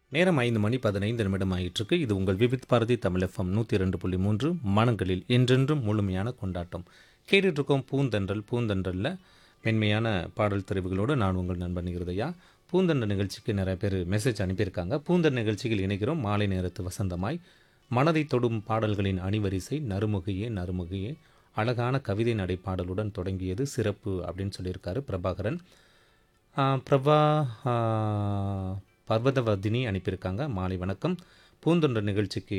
நேரம் ஐந்து மணி பதினைந்து நிமிடம் ஆயிற்றுக்கு இது உங்கள் விபித் பாரதி தமிழ் எஃப்எம் நூற்றி ரெண்டு புள்ளி மூன்று மனங்களில் என்றென்றும் முழுமையான கொண்டாட்டம் கேட்டுட்டு இருக்கோம் பூந்தன்றல் பூந்தன்றலில் மென்மையான பாடல் தெரிவுகளோடு நான் உங்கள் நண்பன் இருதையா பூந்தண்டல் நிகழ்ச்சிக்கு நிறைய பேர் மெசேஜ் அனுப்பியிருக்காங்க பூந்தன் நிகழ்ச்சியில் இணைகிறோம் மாலை நேரத்து வசந்தமாய் மனதை தொடும் பாடல்களின் அணிவரிசை நறுமுகையே நறுமுகையே அழகான கவிதை நடை பாடலுடன் தொடங்கியது சிறப்பு அப்படின்னு சொல்லியிருக்காரு பிரபாகரன் ஆ, பிரபா ஆ, பர்வதவர்தினி அனுப்பியிருக்காங்க மாலை வணக்கம் பூந்தொன்ற நிகழ்ச்சிக்கு